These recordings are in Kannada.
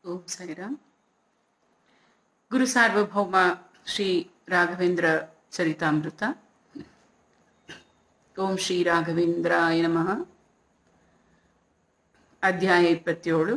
ಓಂ ಸಾಯಿರಾಮ್ ಗುರು ಸಾರ್ವಭೌಮ ಶ್ರೀ ರಾಘವೇಂದ್ರ ಚರಿತಾಮೃತ ಓಂ ಶ್ರೀ ರಾಘವೇಂದ್ರಾಯ ನಮಃ ಅಧ್ಯಾಯ ಇಪ್ಪತ್ತೇಳು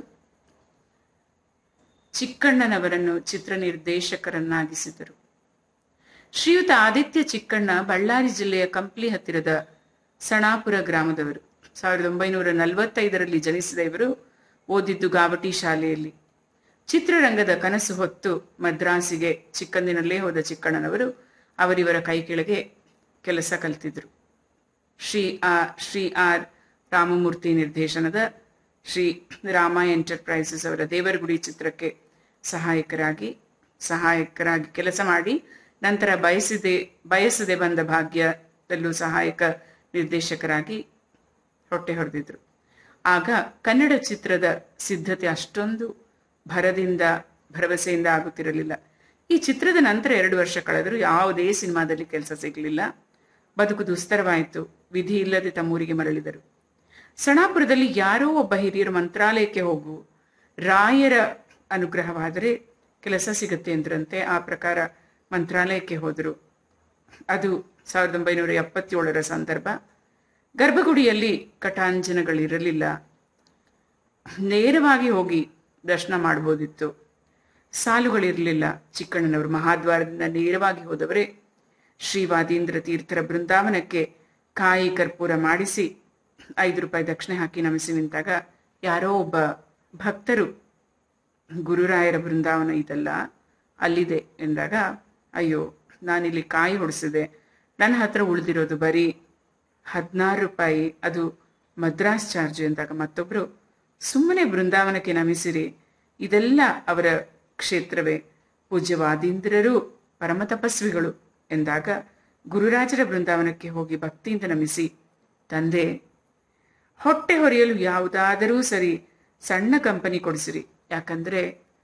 ಚಿಕ್ಕಣ್ಣನವರನ್ನು ಚಿತ್ರ ನಿರ್ದೇಶಕರನ್ನಾಗಿಸಿದರು ಶ್ರೀಯುತ ಆದಿತ್ಯ ಚಿಕ್ಕಣ್ಣ ಬಳ್ಳಾರಿ ಜಿಲ್ಲೆಯ ಕಂಪ್ಲಿ ಹತ್ತಿರದ ಸಣಾಪುರ ಗ್ರಾಮದವರು ಸಾವಿರದ ಒಂಬೈನೂರ ನಲವತ್ತೈದರಲ್ಲಿ ಜನಿಸಿದ ಇವರು ಓದಿದ್ದು ಗಾವಟಿ ಶಾಲೆಯಲ್ಲಿ ಚಿತ್ರರಂಗದ ಕನಸು ಹೊತ್ತು ಮದ್ರಾಸಿಗೆ ಚಿಕ್ಕಂದಿನಲ್ಲೇ ಹೋದ ಚಿಕ್ಕಣ್ಣನವರು ಅವರಿವರ ಕೈ ಕೆಳಗೆ ಕೆಲಸ ಕಲಿತಿದ್ರು ಶ್ರೀ ಆ ಶ್ರೀ ಆರ್ ರಾಮಮೂರ್ತಿ ನಿರ್ದೇಶನದ ಶ್ರೀ ರಾಮ ಎಂಟರ್ಪ್ರೈಸಸ್ ಅವರ ದೇವರಗುಡಿ ಚಿತ್ರಕ್ಕೆ ಸಹಾಯಕರಾಗಿ ಸಹಾಯಕರಾಗಿ ಕೆಲಸ ಮಾಡಿ ನಂತರ ಬಯಸಿದೆ ಬಯಸದೆ ಬಂದ ಭಾಗ್ಯದಲ್ಲೂ ಸಹಾಯಕ ನಿರ್ದೇಶಕರಾಗಿ ಹೊಟ್ಟೆ ಹೊಡೆದಿದ್ರು ಆಗ ಕನ್ನಡ ಚಿತ್ರದ ಸಿದ್ಧತೆ ಅಷ್ಟೊಂದು ಭರದಿಂದ ಭರವಸೆಯಿಂದ ಆಗುತ್ತಿರಲಿಲ್ಲ ಈ ಚಿತ್ರದ ನಂತರ ಎರಡು ವರ್ಷ ಕಳೆದರೂ ಯಾವುದೇ ಸಿನಿಮಾದಲ್ಲಿ ಕೆಲಸ ಸಿಗಲಿಲ್ಲ ಬದುಕು ದುಸ್ತರವಾಯಿತು ವಿಧಿ ಇಲ್ಲದೆ ತಮ್ಮೂರಿಗೆ ಮರಳಿದರು ಸಣಾಪುರದಲ್ಲಿ ಯಾರೋ ಒಬ್ಬ ಹಿರಿಯರು ಮಂತ್ರಾಲಯಕ್ಕೆ ಹೋಗು ರಾಯರ ಅನುಗ್ರಹವಾದರೆ ಕೆಲಸ ಸಿಗುತ್ತೆ ಎಂದ್ರಂತೆ ಆ ಪ್ರಕಾರ ಮಂತ್ರಾಲಯಕ್ಕೆ ಹೋದರು ಅದು ಸಾವಿರದ ಒಂಬೈನೂರ ಎಪ್ಪತ್ತೇಳರ ಸಂದರ್ಭ ಗರ್ಭಗುಡಿಯಲ್ಲಿ ಕಟಾಂಜನಗಳಿರಲಿಲ್ಲ ನೇರವಾಗಿ ಹೋಗಿ ದರ್ಶನ ಮಾಡಬಹುದಿತ್ತು ಸಾಲುಗಳಿರಲಿಲ್ಲ ಚಿಕ್ಕಣ್ಣನವರು ಮಹಾದ್ವಾರದಿಂದ ನೇರವಾಗಿ ಹೋದವರೇ ಶ್ರೀ ವಾದೀಂದ್ರ ತೀರ್ಥರ ಬೃಂದಾವನಕ್ಕೆ ಕಾಯಿ ಕರ್ಪೂರ ಮಾಡಿಸಿ ಐದು ರೂಪಾಯಿ ದಕ್ಷಿಣೆ ಹಾಕಿ ನಮಿಸಿ ನಿಂತಾಗ ಯಾರೋ ಒಬ್ಬ ಭಕ್ತರು ಗುರುರಾಯರ ಬೃಂದಾವನ ಇದಲ್ಲ ಅಲ್ಲಿದೆ ಎಂದಾಗ ಅಯ್ಯೋ ನಾನಿಲ್ಲಿ ಕಾಯಿ ಹೊಡಿಸಿದೆ ನನ್ನ ಹತ್ರ ಉಳಿದಿರೋದು ಬರೀ ಹದಿನಾರು ರೂಪಾಯಿ ಅದು ಮದ್ರಾಸ್ ಚಾರ್ಜ್ ಎಂದಾಗ ಮತ್ತೊಬ್ರು ಸುಮ್ಮನೆ ಬೃಂದಾವನಕ್ಕೆ ನಮಿಸಿರಿ ಇದೆಲ್ಲ ಅವರ ಕ್ಷೇತ್ರವೇ ಪೂಜ್ಯವಾದೀಂದ್ರರು ಪರಮ ತಪಸ್ವಿಗಳು ಎಂದಾಗ ಗುರುರಾಜರ ಬೃಂದಾವನಕ್ಕೆ ಹೋಗಿ ಭಕ್ತಿಯಿಂದ ನಮಿಸಿ ತಂದೆ ಹೊಟ್ಟೆ ಹೊರೆಯಲು ಯಾವುದಾದರೂ ಸರಿ ಸಣ್ಣ ಕಂಪನಿ ಕೊಡಿಸಿರಿ ಯಾಕಂದ್ರೆ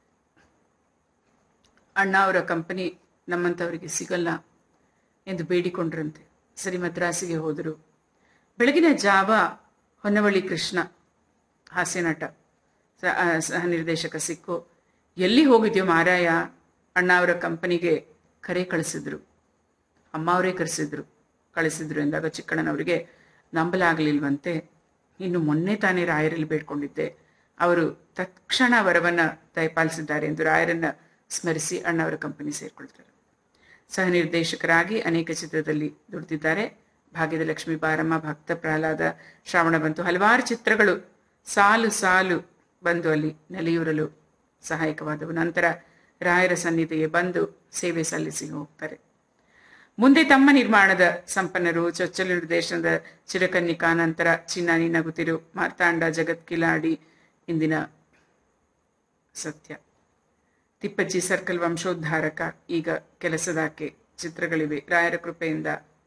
ಅಣ್ಣ ಅವರ ಕಂಪನಿ ನಮ್ಮಂಥವರಿಗೆ ಸಿಗಲ್ಲ ಎಂದು ಬೇಡಿಕೊಂಡ್ರಂತೆ ಸರಿ ಮದ್ರಾಸಿಗೆ ಹೋದರು ಬೆಳಗಿನ ಜಾವ ಹೊನ್ನವಳ್ಳಿ ಕೃಷ್ಣ ಹಾಸ್ಯನಟ ಸ- ಆ, ಸಹ ನಿರ್ದೇಶಕ ಸಿಕ್ಕು ಎಲ್ಲಿ ಹೋಗಿದ್ಯೋ ಮಾರಾಯ ಅಣ್ಣ ಅವರ ಕಂಪನಿಗೆ ಕರೆ ಕಳಿಸಿದ್ರು ಅಮ್ಮ ಅವರೇ ಕರೆಸಿದ್ರು ಕಳಿಸಿದ್ರು ಎಂದಾಗ ಚಿಕ್ಕಣ್ಣನವರಿಗೆ ನಂಬಲಾಗಲಿಲ್ವಂತೆ ಇನ್ನು ಮೊನ್ನೆ ತಾನೇ ರಾಯರಲ್ಲಿ ಬೇಡ್ಕೊಂಡಿದ್ದೆ ಅವರು ತಕ್ಷಣ ವರವನ್ನ ದಯಪಾಲಿಸಿದ್ದಾರೆ ಎಂದು ರಾಯರನ್ನ ಸ್ಮರಿಸಿ ಅಣ್ಣವರ ಕಂಪನಿ ಸೇರ್ಕೊಳ್ತಾರೆ ಸಹ ನಿರ್ದೇಶಕರಾಗಿ ಅನೇಕ ಚಿತ್ರದಲ್ಲಿ ದುಡಿದಿದ್ದಾರೆ ಭಾಗ್ಯದ ಲಕ್ಷ್ಮಿ ಬಾರಮ್ಮ ಭಕ್ತ ಪ್ರಹ್ಲಾದ ಶ್ರಾವಣ ಬಂತು ಹಲವಾರು ಚಿತ್ರಗಳು ಸಾಲು ಸಾಲು ಬಂದು ಅಲ್ಲಿ ನೆಲೆಯೂರಲು ಸಹಾಯಕವಾದವು ನಂತರ ರಾಯರ ಸನ್ನಿಧಿಗೆ ಬಂದು ಸೇವೆ ಸಲ್ಲಿಸಿ ಹೋಗ್ತಾರೆ ಮುಂದೆ ತಮ್ಮ ನಿರ್ಮಾಣದ ಸಂಪನ್ನರು ಚೊಚ್ಚಲು ನಿರ್ದೇಶನದ ಚಿರಕನ್ನಿಕಾ ನಂತರ ಚಿನ್ನಾನಿ ನಗುತ್ತಿರು ಮಾರ್ತಾಂಡ ಜಗತ್ ಕಿಲಾಡಿ ಇಂದಿನ ಸತ್ಯ ತಿಪ್ಪಜ್ಜಿ ಸರ್ಕಲ್ ವಂಶೋದ್ಧಾರಕ ಈಗ ಕೆಲಸದಾಕೆ ಚಿತ್ರಗಳಿವೆ ರಾಯರ ಕೃಪೆಯಿಂದ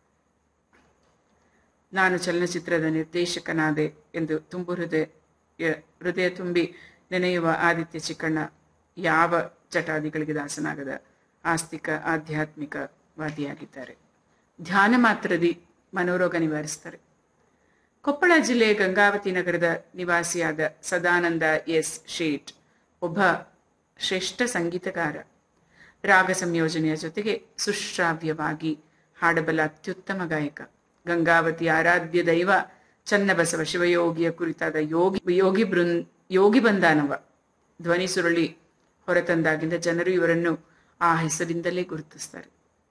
ನಾನು ಚಲನಚಿತ್ರದ ನಿರ್ದೇಶಕನಾದೆ ಎಂದು ತುಂಬು ಹೃದಯ ಹೃದಯ ತುಂಬಿ ನೆನೆಯುವ ಆದಿತ್ಯ ಚಿಕ್ಕಣ್ಣ ಯಾವ ಚಟಾದಿಗಳಿಗೆ ದಾಸನಾಗದ ಆಸ್ತಿಕ ಆಧ್ಯಾತ್ಮಿಕ ವಾದಿಯಾಗಿದ್ದಾರೆ ಧ್ಯಾನ ಮಾತ್ರದಿ ಮನೋರೋಗ ನಿವಾರಿಸ್ತಾರೆ ಕೊಪ್ಪಳ ಜಿಲ್ಲೆಯ ಗಂಗಾವತಿ ನಗರದ ನಿವಾಸಿಯಾದ ಸದಾನಂದ ಎಸ್ ಶೇಟ್ ಒಬ್ಬ ಶ್ರೇಷ್ಠ ಸಂಗೀತಗಾರ ರಾಗ ಸಂಯೋಜನೆಯ ಜೊತೆಗೆ ಸುಶ್ರಾವ್ಯವಾಗಿ ಹಾಡಬಲ್ಲ ಅತ್ಯುತ್ತಮ ಗಾಯಕ ಗಂಗಾವತಿ ಆರಾಧ್ಯ ದೈವ ಚನ್ನಬಸವ ಶಿವಯೋಗಿಯ ಕುರಿತಾದ ಯೋಗಿ ಯೋಗಿ ಬೃಂ ಯೋಗಿ ಬಂದಾನವ ಧ್ವನಿ ಸುರುಳಿ ಹೊರತಂದಾಗಿಂದ ಜನರು ಇವರನ್ನು ಆ ಹೆಸರಿಂದಲೇ ಗುರುತಿಸ್ತಾರೆ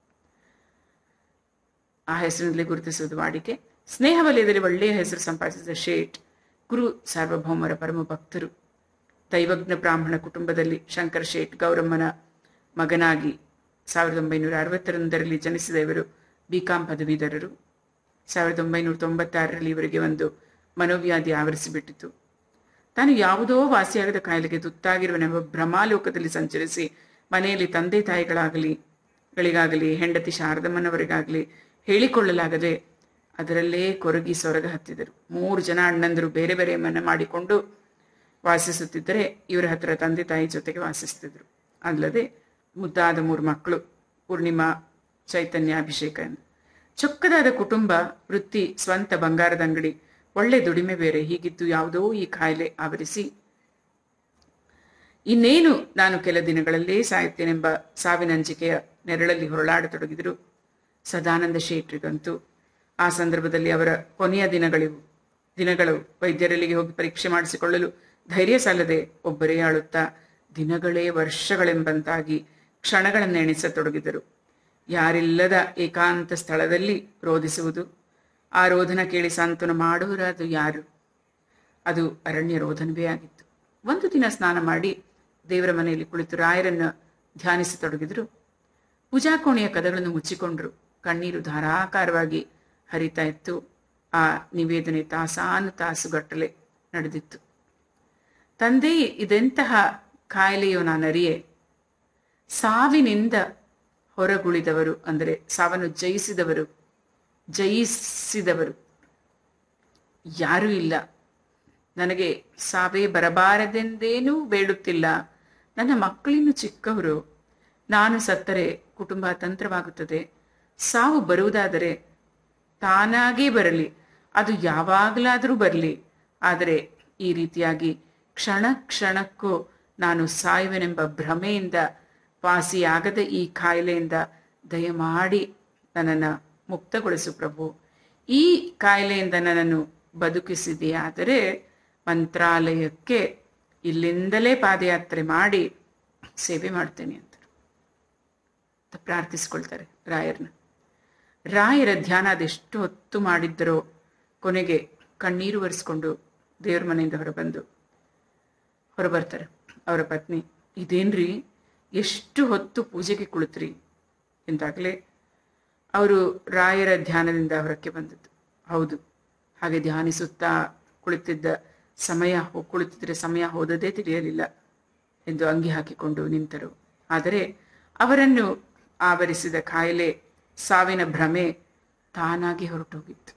ಆ ಹೆಸರಿನಲ್ಲಿ ಗುರುತಿಸುವುದು ವಾಡಿಕೆ ಸ್ನೇಹ ವಲಯದಲ್ಲಿ ಒಳ್ಳೆಯ ಹೆಸರು ಸಂಪಾದಿಸಿದ ಶೇಟ್ ಗುರು ಸಾರ್ವಭೌಮರ ಪರಮ ಭಕ್ತರು ದೈವಜ್ಞ ಬ್ರಾಹ್ಮಣ ಕುಟುಂಬದಲ್ಲಿ ಶಂಕರ ಶೇಟ್ ಗೌರಮ್ಮನ ಮಗನಾಗಿ ಸಾವಿರದ ಒಂಬೈನೂರ ಅರವತ್ತೊಂದರಲ್ಲಿ ಜನಿಸಿದ ಇವರು ಬಿಕಾಂ ಪದವೀಧರರು ಸಾವಿರದ ಒಂಬೈನೂರ ತೊಂಬತ್ತಾರರಲ್ಲಿ ಇವರಿಗೆ ಒಂದು ಮನೋವ್ಯಾಧಿ ಆವರಿಸಿಬಿಟ್ಟಿತು ತಾನು ಯಾವುದೋ ವಾಸಿಯಾಗದ ಕಾಯಿಲೆಗೆ ತುತ್ತಾಗಿರುವನೆಂಬ ಭ್ರಮಾಲೋಕದಲ್ಲಿ ಸಂಚರಿಸಿ ಮನೆಯಲ್ಲಿ ತಂದೆ ತಾಯಿಗಳಾಗಲಿ ಗಳಿಗಾಗಲಿ ಹೆಂಡತಿ ಶಾರದಮ್ಮನವರಿಗಾಗಲಿ ಹೇಳಿಕೊಳ್ಳಲಾಗದೆ ಅದರಲ್ಲೇ ಕೊರಗಿ ಸೊರಗ ಹತ್ತಿದರು ಮೂರು ಜನ ಅಣ್ಣಂದರು ಬೇರೆ ಬೇರೆ ಮನೆ ಮಾಡಿಕೊಂಡು ವಾಸಿಸುತ್ತಿದ್ದರೆ ಇವರ ಹತ್ರ ತಂದೆ ತಾಯಿ ಜೊತೆಗೆ ವಾಸಿಸ್ತಿದ್ರು ಅಲ್ಲದೆ ಮುದ್ದಾದ ಮೂರು ಮಕ್ಕಳು ಪೂರ್ಣಿಮಾ ಚೈತನ್ಯ ಅಭಿಷೇಕ ಎಂದು ಚೊಕ್ಕದಾದ ಕುಟುಂಬ ವೃತ್ತಿ ಸ್ವಂತ ಬಂಗಾರದ ಅಂಗಡಿ ಒಳ್ಳೆ ದುಡಿಮೆ ಬೇರೆ ಹೀಗಿದ್ದು ಯಾವುದೋ ಈ ಕಾಯಿಲೆ ಆವರಿಸಿ ಇನ್ನೇನು ನಾನು ಕೆಲ ದಿನಗಳಲ್ಲೇ ಸಾಯುತ್ತೇನೆಂಬ ಸಾವಿನಂಜಿಕೆಯ ನೆರಳಲ್ಲಿ ಹೊರಳಾಡತೊಡಗಿದರು ಸದಾನಂದ ಶೇಟ್ರಿಗಂತೂ ಆ ಸಂದರ್ಭದಲ್ಲಿ ಅವರ ಕೊನೆಯ ದಿನಗಳಿವು ದಿನಗಳು ವೈದ್ಯರಲ್ಲಿಗೆ ಹೋಗಿ ಪರೀಕ್ಷೆ ಮಾಡಿಸಿಕೊಳ್ಳಲು ಧೈರ್ಯ ಸಾಲದೆ ಒಬ್ಬರೇ ಆಳುತ್ತಾ ದಿನಗಳೇ ವರ್ಷಗಳೆಂಬಂತಾಗಿ ಕ್ಷಣಗಳನ್ನು ಎಣಿಸತೊಡಗಿದರು ಯಾರಿಲ್ಲದ ಏಕಾಂತ ಸ್ಥಳದಲ್ಲಿ ರೋಧಿಸುವುದು ಆ ರೋಧನ ಕೇಳಿ ಸಾಂತ್ವನ ಮಾಡುವರಾದು ಯಾರು ಅದು ಅರಣ್ಯ ರೋಧನವೇ ಆಗಿತ್ತು ಒಂದು ದಿನ ಸ್ನಾನ ಮಾಡಿ ದೇವರ ಮನೆಯಲ್ಲಿ ಕುಳಿತು ರಾಯರನ್ನ ಧ್ಯಾನಿಸತೊಡಗಿದರು ಪೂಜಾ ಕೋಣೆಯ ಕದಗಳನ್ನು ಮುಚ್ಚಿಕೊಂಡ್ರು ಕಣ್ಣೀರು ಧಾರಾಕಾರವಾಗಿ ಹರಿತಾ ಇತ್ತು ಆ ನಿವೇದನೆ ತಾಸಾನು ತಾಸುಗಟ್ಟಲೆ ನಡೆದಿತ್ತು ತಂದೆ ಇದೆಂತಹ ಕಾಯಿಲೆಯೋ ನಾನರಿಯೆ ಸಾವಿನಿಂದ ಹೊರಗುಳಿದವರು ಅಂದರೆ ಸಾವನ್ನು ಜಯಿಸಿದವರು ಜಯಿಸಿದವರು ಯಾರೂ ಇಲ್ಲ ನನಗೆ ಸಾವೇ ಬರಬಾರದೆಂದೇನೂ ಬೇಡುತ್ತಿಲ್ಲ ನನ್ನ ಮಕ್ಕಳಿನ್ನು ಚಿಕ್ಕವರು ನಾನು ಸತ್ತರೆ ಕುಟುಂಬ ತಂತ್ರವಾಗುತ್ತದೆ ಸಾವು ಬರುವುದಾದರೆ ತಾನಾಗೇ ಬರಲಿ ಅದು ಯಾವಾಗಲಾದರೂ ಬರಲಿ ಆದರೆ ಈ ರೀತಿಯಾಗಿ ಕ್ಷಣ ಕ್ಷಣಕ್ಕೂ ನಾನು ಸಾಯುವೆನೆಂಬ ಭ್ರಮೆಯಿಂದ ವಾಸಿಯಾಗದ ಈ ಕಾಯಿಲೆಯಿಂದ ದಯಮಾಡಿ ನನ್ನನ್ನು ಮುಕ್ತಗೊಳಿಸು ಪ್ರಭು ಈ ಕಾಯಿಲೆಯಿಂದ ನನ್ನನ್ನು ಬದುಕಿಸಿದೆಯಾದರೆ ಮಂತ್ರಾಲಯಕ್ಕೆ ಇಲ್ಲಿಂದಲೇ ಪಾದಯಾತ್ರೆ ಮಾಡಿ ಸೇವೆ ಮಾಡ್ತೇನೆ ಅಂತ ಪ್ರಾರ್ಥಿಸ್ಕೊಳ್ತಾರೆ ರಾಯರ್ನ ರಾಯರ ಧ್ಯಾನ ಅದೆಷ್ಟು ಹೊತ್ತು ಮಾಡಿದ್ದರೋ ಕೊನೆಗೆ ಕಣ್ಣೀರು ಒರೆಸ್ಕೊಂಡು ದೇವ್ರ ಮನೆಯಿಂದ ಹೊರಬಂದು ಹೊರಬರ್ತಾರೆ ಅವರ ಪತ್ನಿ ಇದೇನ್ರಿ ಎಷ್ಟು ಹೊತ್ತು ಪೂಜೆಗೆ ಕುಳಿತ್ರಿ ಎಂದಾಗಲೇ ಅವರು ರಾಯರ ಧ್ಯಾನದಿಂದ ಹೊರಕ್ಕೆ ಬಂದದ್ದು ಹೌದು ಹಾಗೆ ಧ್ಯಾನಿಸುತ್ತಾ ಕುಳಿತಿದ್ದ ಸಮಯ ಹೋ- ಕುಳಿತಿದ್ರೆ ಸಮಯ ಹೋದದೇ ತಿಳಿಯಲಿಲ್ಲ ಎಂದು ಅಂಗಿ ಹಾಕಿಕೊಂಡು ನಿಂತರು ಆದರೆ ಅವರನ್ನು ಆವರಿಸಿದ ಕಾಯಿಲೆ ಸಾವಿನ ಭ್ರಮೆ ತಾನಾಗಿ ಹೊರಟೋಗಿತ್ತು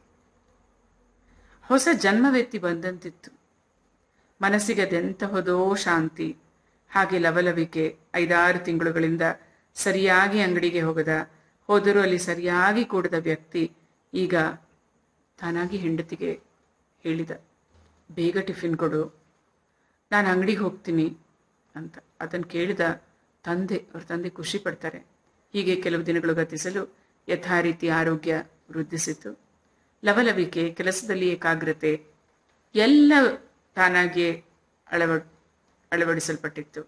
ಹೊಸ ಜನ್ಮವೆತ್ತಿ ಬಂದಂತಿತ್ತು ಮನಸ್ಸಿಗೆ ಅದೆಂತಹದೋ ಶಾಂತಿ ಹಾಗೆ ಲವಲವಿಕೆ ಐದಾರು ತಿಂಗಳುಗಳಿಂದ ಸರಿಯಾಗಿ ಅಂಗಡಿಗೆ ಹೋಗದ ಹೋದರೂ ಅಲ್ಲಿ ಸರಿಯಾಗಿ ಕೂಡದ ವ್ಯಕ್ತಿ ಈಗ ತಾನಾಗಿ ಹೆಂಡತಿಗೆ ಹೇಳಿದ ಬೇಗ ಟಿಫಿನ್ ಕೊಡು ನಾನು ಅಂಗಡಿಗೆ ಹೋಗ್ತೀನಿ ಅಂತ ಅದನ್ನು ಕೇಳಿದ ತಂದೆ ಅವ್ರ ತಂದೆ ಖುಷಿ ಪಡ್ತಾರೆ ಹೀಗೆ ಕೆಲವು ದಿನಗಳು ಗತಿಸಲು ಯಥಾ ರೀತಿ ಆರೋಗ್ಯ ವೃದ್ಧಿಸಿತು ಲವಲವಿಕೆ ಕೆಲಸದಲ್ಲಿ ಏಕಾಗ್ರತೆ ಎಲ್ಲ ತಾನಾಗಿಯೇ ಅಳವ ಅಳವಡಿಸಲ್ಪಟ್ಟಿತ್ತು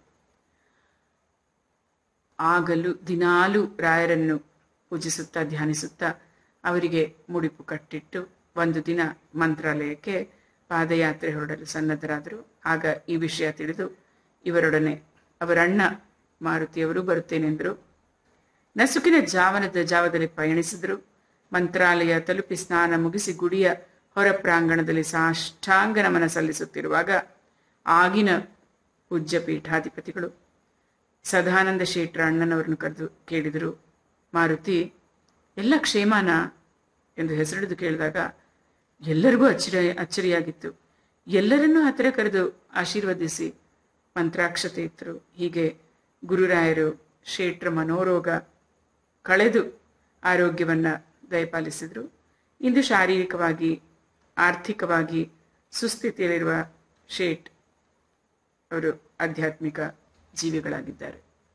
ಆಗಲು ದಿನಾಲು ರಾಯರನ್ನು ಪೂಜಿಸುತ್ತಾ ಧ್ಯಾನಿಸುತ್ತಾ ಅವರಿಗೆ ಮುಡಿಪು ಕಟ್ಟಿಟ್ಟು ಒಂದು ದಿನ ಮಂತ್ರಾಲಯಕ್ಕೆ ಪಾದಯಾತ್ರೆ ಹೊರಡಲು ಸನ್ನದ್ಧರಾದರು ಆಗ ಈ ವಿಷಯ ತಿಳಿದು ಇವರೊಡನೆ ಅವರಣ್ಣ ಮಾರುತಿಯವರು ಬರುತ್ತೇನೆಂದರು ನಸುಕಿನ ಜಾವನದ ಜಾವದಲ್ಲಿ ಪಯಣಿಸಿದರು ಮಂತ್ರಾಲಯ ತಲುಪಿ ಸ್ನಾನ ಮುಗಿಸಿ ಗುಡಿಯ ಹೊರ ಪ್ರಾಂಗಣದಲ್ಲಿ ಸಾಷ್ಟಾಂಗ ನಮನ ಸಲ್ಲಿಸುತ್ತಿರುವಾಗ ಆಗಿನ ಪೂಜ್ಯ ಪೀಠಾಧಿಪತಿಗಳು ಸದಾನಂದ ಶೇಟ್ರ ಅಣ್ಣನವರನ್ನು ಕರೆದು ಕೇಳಿದರು ಮಾರುತಿ ಎಲ್ಲ ಕ್ಷೇಮಾನ ಎಂದು ಹೆಸರಿಡಿದು ಕೇಳಿದಾಗ ಎಲ್ಲರಿಗೂ ಅಚ್ಚರಿ ಅಚ್ಚರಿಯಾಗಿತ್ತು ಎಲ್ಲರನ್ನೂ ಹತ್ತಿರ ಕರೆದು ಆಶೀರ್ವದಿಸಿ ಮಂತ್ರಾಕ್ಷತೆ ಇತ್ತರು ಹೀಗೆ ಗುರುರಾಯರು ಶೇಟ್ರ ಮನೋರೋಗ ಕಳೆದು ಆರೋಗ್ಯವನ್ನ ದಯಪಾಲಿಸಿದರು ಇಂದು ಶಾರೀರಿಕವಾಗಿ ಆರ್ಥಿಕವಾಗಿ ಸುಸ್ಥಿತಿಯಲ್ಲಿರುವ ಶೇಟ್ ಅವರು ಆಧ್ಯಾತ್ಮಿಕ ಜೀವಿಗಳಾಗಿದ್ದಾರೆ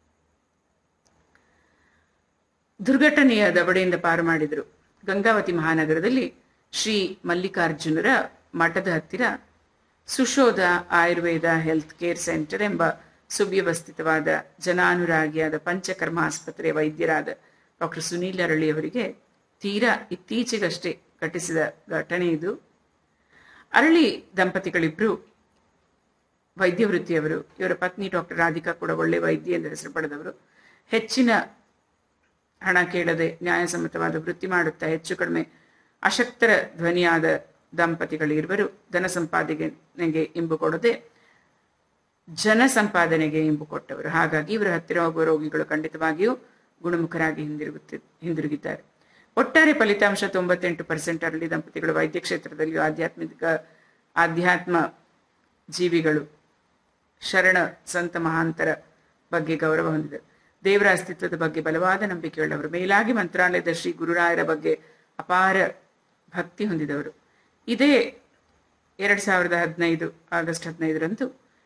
ದುರ್ಘಟನೆಯ ದವಡೆಯಿಂದ ಪಾರು ಮಾಡಿದರು ಗಂಗಾವತಿ ಮಹಾನಗರದಲ್ಲಿ ಶ್ರೀ ಮಲ್ಲಿಕಾರ್ಜುನರ ಮಠದ ಹತ್ತಿರ Sushodha Ayurveda health care centre ಎಂಬ ಸುವ್ಯವಸ್ಥಿತವಾದ ಜನಾನುರಾಗಿಯಾದ ಪಂಚಕರ್ಮ ಆಸ್ಪತ್ರೆಯ ವೈದ್ಯರಾದ ಡಾಕ್ಟರ್ ಸುನೀಲ್ ಅರಳಿ ಅವರಿಗೆ ತೀರಾ ಇತ್ತೀಚೆಗಷ್ಟೇ ಘಟಿಸಿದ ಘಟನೆ ಇದು ಅರಳಿ ದಂಪತಿಗಳಿಬ್ರು ವೈದ್ಯ ವೃತ್ತಿಯವರು ಇವರ ಪತ್ನಿ ಡಾಕ್ಟರ್ ರಾಧಿಕಾ ಕೂಡ ಒಳ್ಳೆ ವೈದ್ಯ ಎಂದು ಹೆಸರು ಪಡೆದವರು ಹೆಚ್ಚಿನ ಹಣ ಕೇಳದೆ ನ್ಯಾಯಸಮ್ಮತವಾದ ವೃತ್ತಿ ಮಾಡುತ್ತಾ ಹೆಚ್ಚು ಕಡಿಮೆ ಅಶಕ್ತರ ಧ್ವನಿಯಾದ ದಂಪತಿಗಳಿರುವರು ಧನ ಸಂಪಾದನೆಗೆ ಇಂಬು ಕೊಡದೆ ಜನ ಸಂಪಾದನೆಗೆ ಇಂಬು ಕೊಟ್ಟವರು ಹಾಗಾಗಿ ಇವರ ಹತ್ತಿರ ಹೋಗುವ ರೋಗಿಗಳು ಖಂಡಿತವಾಗಿಯೂ ಗುಣಮುಖರಾಗಿ ಹಿಂದಿರುಗುತ್ತಿ ಹಿಂದಿರುಗಿದ್ದಾರೆ ಒಟ್ಟಾರೆ ಫಲಿತಾಂಶ ತೊಂಬತ್ತೆಂಟು ಪರ್ಸೆಂಟ್ ಅರಳಿ ದಂಪತಿಗಳು ವೈದ್ಯ ಕ್ಷೇತ್ರದಲ್ಲಿಯೂ ಆಧ್ಯಾತ್ಮಿಕ ಆಧ್ಯಾತ್ಮ ಜೀವಿಗಳು ಶರಣ ಸಂತ ಮಹಾಂತರ ಬಗ್ಗೆ ಗೌರವ ಹೊಂದಿದರು ದೇವರ ಅಸ್ತಿತ್ವದ ಬಗ್ಗೆ ಬಲವಾದ ನಂಬಿಕೆಯುಳ್ಳವರು ಮೇಲಾಗಿ ಮಂತ್ರಾಲಯದ ಶ್ರೀ ಗುರುರಾಯರ ಬಗ್ಗೆ ಅಪಾರ ಭಕ್ತಿ ಹೊಂದಿದವರು ಇದೇ ಎರಡ್ ಸಾವಿರದ ಹದಿನೈದು ಆಗಸ್ಟ್ ಹದಿನೈದರಂದು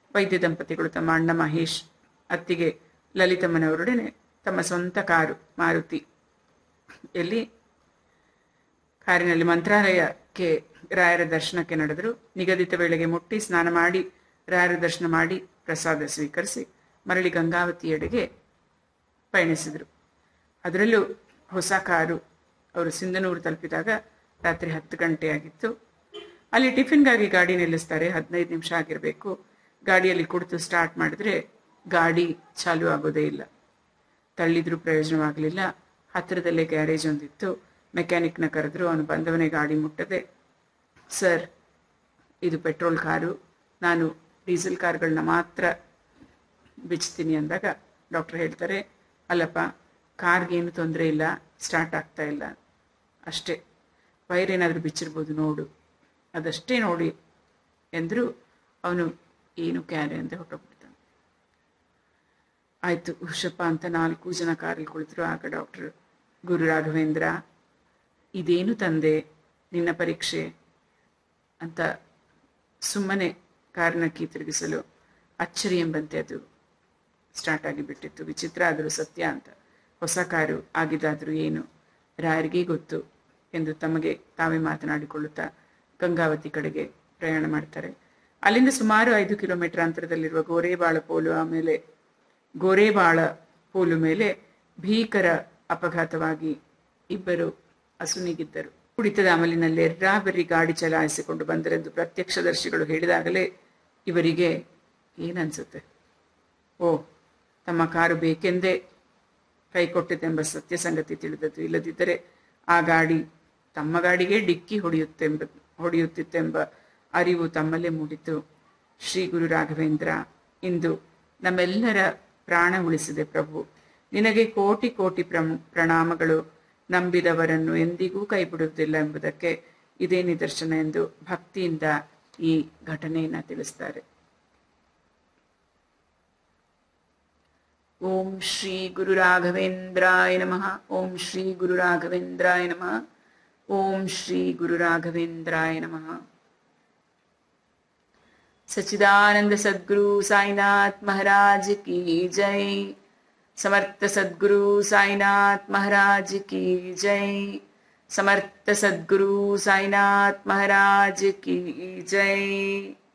ವೈದ್ಯ ದಂಪತಿಗಳು ತಮ್ಮ ಅಣ್ಣ ಮಹೇಶ್ ಅತ್ತಿಗೆ ಲಲಿತಮ್ಮನವರೊಡನೆ ತಮ್ಮ ಸ್ವಂತ ಕಾರು ಮಾರುತಿ ಎಲ್ಲಿ ಕಾರಿನಲ್ಲಿ ಮಂತ್ರಾಲಯಕ್ಕೆ ರಾಯರ ದರ್ಶನಕ್ಕೆ ನಡೆದರು ನಿಗದಿತ ವೇಳೆಗೆ ಮುಟ್ಟಿ ಸ್ನಾನ ಮಾಡಿ ರಾಯರ ದರ್ಶನ ಮಾಡಿ ಪ್ರಸಾದ ಸ್ವೀಕರಿಸಿ ಮರಳಿ ಗಂಗಾವತಿಯೆಡೆಗೆ ಪಯಣಿಸಿದರು ಅದರಲ್ಲೂ ಹೊಸ ಕಾರು ಅವರು ಸಿಂಧನೂರು ತಲುಪಿದಾಗ ರಾತ್ರಿ ಹತ್ತು ಗಂಟೆಯಾಗಿತ್ತು ಅಲ್ಲಿ ಟಿಫಿನ್ಗಾಗಿ ಗಾಡಿ ನಿಲ್ಲಿಸ್ತಾರೆ ಹದಿನೈದು ನಿಮಿಷ ಆಗಿರಬೇಕು ಗಾಡಿಯಲ್ಲಿ ಕುಳಿತು ಸ್ಟಾರ್ಟ್ ಮಾಡಿದ್ರೆ ಗಾಡಿ ಚಾಲು ಆಗೋದೇ ಇಲ್ಲ ತಳ್ಳಿದ್ರೂ ಪ್ರಯೋಜನವಾಗಲಿಲ್ಲ ಹತ್ತಿರದಲ್ಲೇ ಗ್ಯಾರೇಜ್ ಒಂದಿತ್ತು ಮೆಕ್ಯಾನಿಕ್ನ ಕರೆದ್ರು ಅವನು ಬಂದವನೇ ಗಾಡಿ ಮುಟ್ಟದೆ ಸರ್ ಇದು ಪೆಟ್ರೋಲ್ ಕಾರು ನಾನು ಡೀಸೆಲ್ ಕಾರ್ಗಳನ್ನ ಮಾತ್ರ ಬಿಚ್ತೀನಿ ಅಂದಾಗ ಡಾಕ್ಟರ್ ಹೇಳ್ತಾರೆ ಅಲ್ಲಪ್ಪ ಕಾರ್ಗೇನು ತೊಂದರೆ ಇಲ್ಲ ಸ್ಟಾರ್ಟ್ ಆಗ್ತಾ ಇಲ್ಲ ಅಷ್ಟೇ ವೈರ್ ಏನಾದರೂ ಬಿಚ್ಚಿರ್ಬೋದು ನೋಡು ಅದಷ್ಟೇ ನೋಡಿ ಎಂದರು ಅವನು ಏನು ಕ್ಯಾರೆ ಅಂತ ಹೊರಟೋಗ್ಬಿಡ್ತಾನೆ ಆಯಿತು ಹುಷಪ್ಪ ಅಂತ ನಾಲ್ಕು ಜನ ಕಾರಲ್ಲಿ ಕುಳಿತರು ಆಗ ಡಾಕ್ಟರ್ ಗುರು ರಾಘವೇಂದ್ರ ಇದೇನು ತಂದೆ ನಿನ್ನ ಪರೀಕ್ಷೆ ಅಂತ ಸುಮ್ಮನೆ ಕಾರನ್ನ ಕೀ ತಿರುಗಿಸಲು ಅಚ್ಚರಿ ಎಂಬಂತೆ ಅದು ಸ್ಟಾರ್ಟ್ ಆಗಿ ಬಿಟ್ಟಿತ್ತು ವಿಚಿತ್ರ ಆದರೂ ಸತ್ಯ ಅಂತ ಹೊಸ ಕಾರು ಆಗಿದ್ದಾದರೂ ಏನು ರಾಯರಿಗೆ ಗೊತ್ತು ಎಂದು ತಮಗೆ ತಾವೇ ಮಾತನಾಡಿಕೊಳ್ಳುತ್ತಾ ಗಂಗಾವತಿ ಕಡೆಗೆ ಪ್ರಯಾಣ ಮಾಡ್ತಾರೆ ಅಲ್ಲಿಂದ ಸುಮಾರು ಐದು ಕಿಲೋಮೀಟರ್ ಅಂತರದಲ್ಲಿರುವ ಗೋರೇಬಾಳ ಪೋಲು ಆಮೇಲೆ ಗೋರೇಬಾಳ ಪೋಲು ಮೇಲೆ ಭೀಕರ ಅಪಘಾತವಾಗಿ ಇಬ್ಬರು ಅಸುನೀಗಿದ್ದರು ಕುಡಿತದ ಅಮಲಿನಲ್ಲಿ ಎರ್ರಾಬೆರ್ರಿ ಗಾಡಿ ಚಲಾಯಿಸಿಕೊಂಡು ಬಂದರೆಂದು ಪ್ರತ್ಯಕ್ಷದರ್ಶಿಗಳು ಹೇಳಿದಾಗಲೇ ಇವರಿಗೆ ಏನನ್ಸುತ್ತೆ ಓ ತಮ್ಮ ಕಾರು ಬೇಕೆಂದೇ ಕೈ ಕೊಟ್ಟಿತೆಂಬ ಸತ್ಯ ಸಂಗತಿ ತಿಳಿದದ್ದು ಇಲ್ಲದಿದ್ದರೆ ಆ ಗಾಡಿ ತಮ್ಮ ಗಾಡಿಗೆ ಡಿಕ್ಕಿ ಹೊಡೆಯುತ್ತೆಂಬ ಹೊಡೆಯುತ್ತಿತ್ತೆಂಬ ಅರಿವು ತಮ್ಮಲ್ಲೇ ಮೂಡಿತು ಶ್ರೀ ಗುರು ರಾಘವೇಂದ್ರ ಇಂದು ನಮ್ಮೆಲ್ಲರ ಪ್ರಾಣ ಉಳಿಸಿದೆ ಪ್ರಭು ನಿನಗೆ ಕೋಟಿ ಕೋಟಿ ಪ್ರಮ್- ಪ್ರಣಾಮಗಳು ನಂಬಿದವರನ್ನು ಎಂದಿಗೂ ಕೈಬಿಡುವುದಿಲ್ಲ ಎಂಬುದಕ್ಕೆ ಇದೇ ನಿದರ್ಶನ ಎಂದು ಭಕ್ತಿಯಿಂದ ಈ ಘಟನೆಯನ್ನ ತಿಳಿಸ್ತಾರೆ ಓಂ ಶ್ರೀ ಗುರು ರಾಘವೇಂದ್ರಾಯ ನಮಃ ಓಂ ಶ್ರೀ ಗುರು ರಾಘವೇಂದ್ರಾಯ ನಮಃ ಓಂ ಶ್ರೀ ಗುರು ರಾಘವೇಂದ್ರಾಯ ನಮಃ सच्चिदानंद सद्गुरु साईनाथ महाराज की जय समर्थ सद्गुरु साईनाथ महाराज की जय समर्थ सद्गुरु साईनाथ महाराज की जय